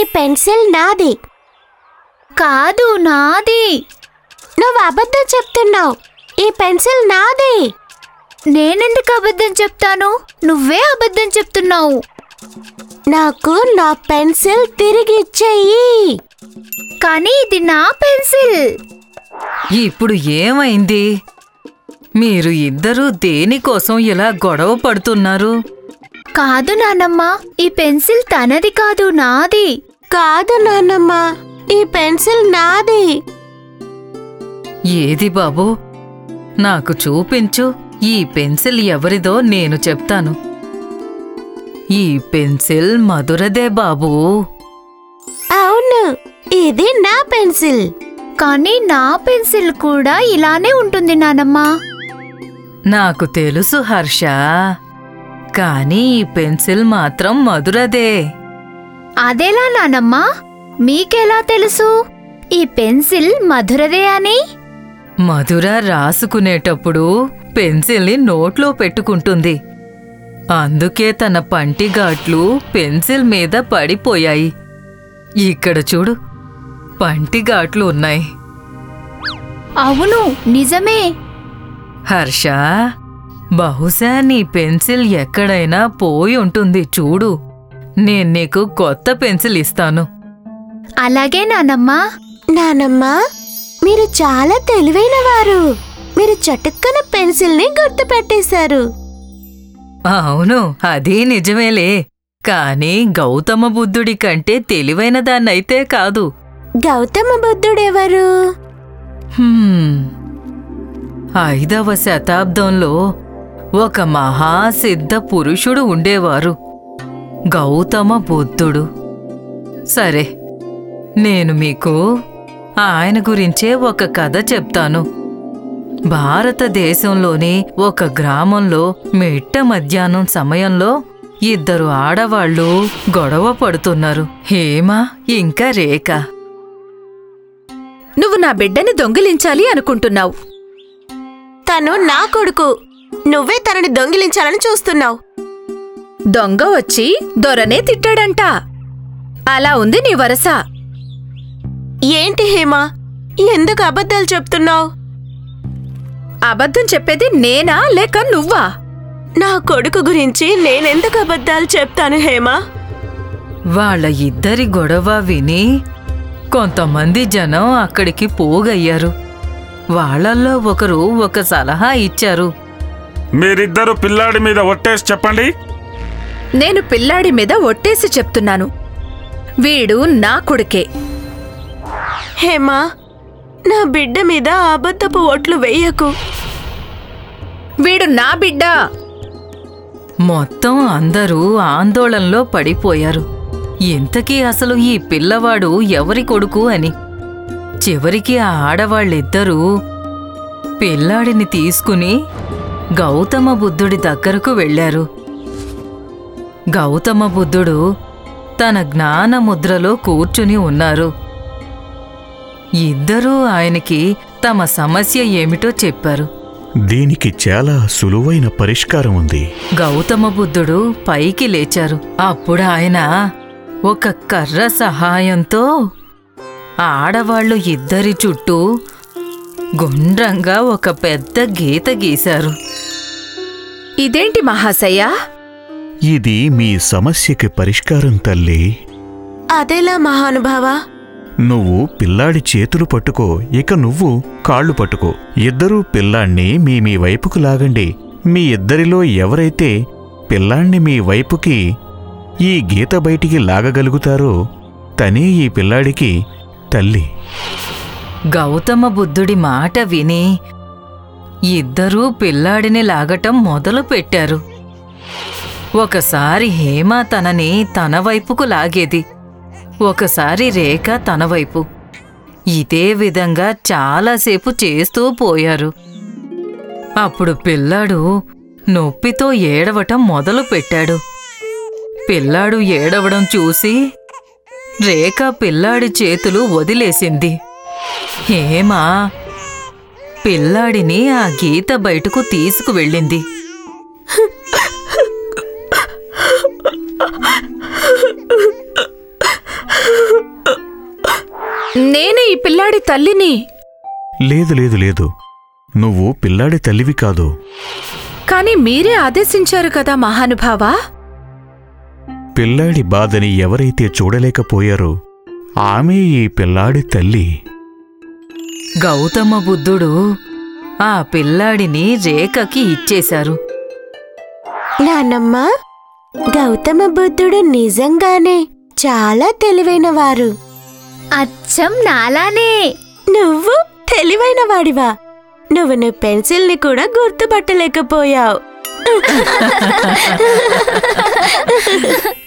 Pencil నాది కాదు నాది నువ్వు అబద్ధం చెప్తున్నావు ఈ పెన్సిల్ నాది నేనెందుకు అబద్ధం చెప్తాను నువ్వే అబద్ధం చెప్తున్నావు నాకు నా పెన్సిల్ తిరిగి ఇచ్చేయి కానీ ఇది నా పెన్సిల్ ఇప్పుడు ఏమైంది మీరు ఇద్దరూ దేనికోసం ఇలా గొడవ పడుతున్నారు కాదు నానమ్మ ఈ పెన్సిల్ తనది కాదు నాది కాదు నాన్నమ్మ ఈ పెన్సిల్ నాది ఏది బాబు నాకు చూపించు ఈ పెన్సిల్ ఎవరిదో నేను చెప్తాను ఈ పెన్సిల్ మధురదే బాబూ అవును ఇది నా పెన్సిల్ కానీ నా పెన్సిల్ కూడా ఇలానే ఉంటుంది నానమ్మ నాకు తెలుసు హర్ష కానీ ఈ పెన్సిల్ మాత్రం మధురదే అదెలా నానమ్మ మీకెలా తెలుసు ఈ పెన్సిల్ మధురదే అని మధుర రాసుకునేటప్పుడు పెన్సిల్ని నోట్లో పెట్టుకుంటుంది అందుకే తన పంటిగాట్లు పెన్సిల్ మీద పడిపోయాయి ఇక్కడ చూడు పంటిగాట్లు ఉన్నాయి అవును నిజమే హర్ష బహుశా నీ పెన్సిల్ ఎక్కడైనా పోయి ఉంటుంది చూడు నేను నీకు కొత్త పెన్సిల్ ఇస్తాను అలాగే నానమ్మ నానమ్మ మీరు చాలా తెలివైన వారు మీరు చటుక్కన పెన్సిల్ని గుర్తుపెట్టేశారు అవును అది నిజమేలే కాని గౌతమ బుద్ధుడి కంటే తెలివైన దాన్నైతే కాదు గౌతమ బుద్ధుడెవరు హ్మ్. ఐదవ శతాబ్దంలో ఒక మహాసిద్ధ పురుషుడు ఉండేవారు గౌతమ బుద్ధుడు సరే నేను మీకు ఆయన గురించే ఒక కథ చెప్తాను భారతదేశంలోని ఒక గ్రామంలో మిట్ట మధ్యాహ్నం సమయంలో ఇద్దరు ఆడవాళ్ళు గొడవ పడుతున్నారు హేమ ఇంకా రేఖ నువ్వు నా బిడ్డని దొంగిలించాలి అనుకుంటున్నావు తను నా కొడుకు నువ్వే తనని దొంగిలించాలని చూస్తున్నావు దొంగ వచ్చి దొరనే తిట్టాడంట అలా ఉంది నీ వరస ఏంటి హేమ ఎందుకు అబద్ధాలు చెప్తున్నావు అబద్ధం చెప్పేది నేనా లేక నువ్వా నా కొడుకు గురించి నేనెందుకు అబద్ధాలు చెప్తాను హేమ వాళ్ళ ఇద్దరి గొడవ విని కొంతమంది జనం అక్కడికి పోగయ్యారు వాళ్ళల్లో ఒకరు ఒక సలహా ఇచ్చారు మీరిద్దరు పిల్లాడి మీద ఒట్టేసి చెప్పండి నేను పిల్లాడి మీద ఒట్టేసి చెప్తున్నాను వీడు నా కొడుకే హేమ నా బిడ్డ మీద అబద్ధపు ఓట్లు వెయ్యకు వీడు నా బిడ్డ మొత్తం అందరూ ఆందోళనలో పడిపోయారు ఇంతకీ అసలు ఈ పిల్లవాడు ఎవరి కొడుకు అని చివరికి ఆ ఆడవాళ్ళిద్దరూ పిల్లాడిని తీసుకుని గౌతమ బుద్ధుడి దగ్గరకు వెళ్ళారు గౌతమ బుద్ధుడు తన జ్ఞాన ముద్రలో కూర్చుని ఉన్నారు ఇద్దరూ ఆయనకి తమ సమస్య ఏమిటో చెప్పారు దీనికి చాలా సులువైన పరిష్కారం ఉంది గౌతమ బుద్ధుడు పైకి లేచారు అప్పుడు ఆయన ఒక కర్ర సహాయంతో ఆడవాళ్ళు ఇద్దరి చుట్టూ గుండ్రంగా ఒక పెద్ద గీత గీశారు ఇదేంటి మహాశయ ఇది మీ సమస్యకి పరిష్కారం తల్లి అదెలా మహానుభావా నువ్వు పిల్లాడి చేతులు పట్టుకో ఇక నువ్వు కాళ్ళు పట్టుకో ఇద్దరూ పిల్లాణ్ణి మీ మీ వైపుకు లాగండి మీ ఇద్దరిలో ఎవరైతే పిల్లాణ్ణి మీ వైపుకి ఈ గీత బయటికి లాగగలుగుతారో తనే ఈ పిల్లాడికి తల్లి గౌతమ బుద్ధుడి మాట విని ఇద్దరూ పిల్లాడిని లాగటం మొదలు పెట్టారు ఒకసారి హేమ తనని తన వైపుకు లాగేది ఒకసారి రేఖ తన వైపు ఇదే విధంగా చాలాసేపు చేస్తూ పోయారు అప్పుడు పిల్లాడు నొప్పితో ఏడవటం మొదలు పెట్టాడు పిల్లాడు ఏడవడం చూసి రేఖ పిల్లాడి చేతులు వదిలేసింది హేమా పిల్లాడిని ఆ గీత బయటకు తీసుకువెళ్ళింది ఈ పిల్లాడి తల్లిని లేదు లేదు లేదు నువ్వు పిల్లాడి తల్లివి కాదు కాని మీరే ఆదేశించారు కదా మహానుభావా పిల్లాడి బాధని ఎవరైతే చూడలేకపోయారో ఆమె ఈ పిల్లాడి తల్లి గౌతమ బుద్ధుడు ఆ పిల్లాడిని రేఖకి ఇచ్చేశారు నానమ్మ గౌతమ బుద్ధుడు నిజంగానే చాలా తెలివైన వారు అచ్చం నాలానే నువ్వు తెలివైన వాడివా నువ్వు నీ పెన్సిల్ని కూడా గుర్తుపట్టలేకపోయావు